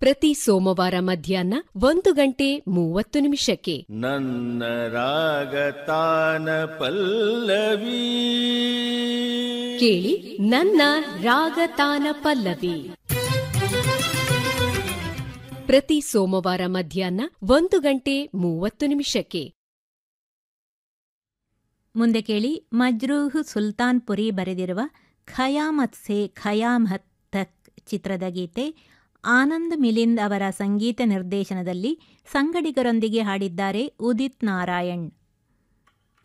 ಪ್ರತಿ ಸೋಮವಾರ ಮಧ್ಯಾಹ್ನ ಒಂದು ಗಂಟೆ ಮೂವತ್ತು ನಿಮಿಷಕ್ಕೆ ನನ್ನ ರಾಗತಾನ ಪಲ್ಲವಿ ಕೇಳಿ ನನ್ನ ರಾಗತಾನ ಪಲ್ಲವಿ ಪ್ರತಿ ಸೋಮವಾರ ಮಧ್ಯಾಹ್ನ ಒಂದು ಗಂಟೆ ಮೂವತ್ತು ನಿಮಿಷಕ್ಕೆ ಮುಂದೆ ಕೇಳಿ ಮಜ್ರೂಹ್ ಸುಲ್ತಾನ್ಪುರಿ ಬರೆದಿರುವ ಖಯಾಮತ್ ಸೆ ಖಯಾಮತ್ ತಕ್ ಚಿತ್ರದ ಗೀತೆ ಆನಂದ್ ಮಿಲಿಂದ್ ಅವರ ಸಂಗೀತ ನಿರ್ದೇಶನದಲ್ಲಿ ಸಂಗಡಿಗರೊಂದಿಗೆ ಹಾಡಿದ್ದಾರೆ ಉದಿತ್ ನಾರಾಯಣ್